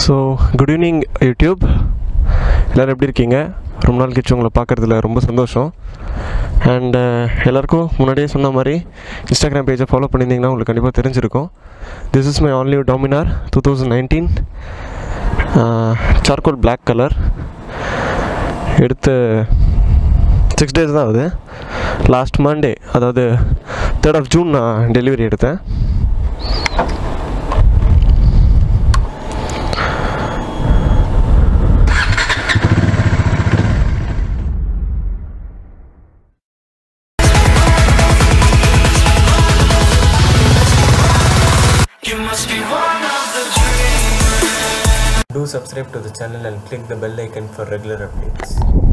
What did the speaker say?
So good evening YouTube எல்லோரும் எப்படி இருக்கீங்க ரொம்ப நாள் கழிச்சு உங்களை பார்க்குறதுல ரொம்ப சந்தோஷம் அண்ட் எல்லாருக்கும் முன்னாடியே சொன்ன மாதிரி இன்ஸ்டாகிராம் பேஜை ஃபாலோ பண்ணியிருந்தீங்கன்னா உங்களுக்கு கண்டிப்பாக தெரிஞ்சிருக்கும் this is my only Dominar two thousand nineteen charcoal black colour எடுத்து சிக்ஸ் டேஸ் தான் ஆகுது லாஸ்ட் மண்டே அதாவது தேர்ட் ஆஃப் ஜூன் நான் டெலிவரி எடுத்தேன் You must be one of the dream. Do subscribe to the channel and click the bell icon for regular updates.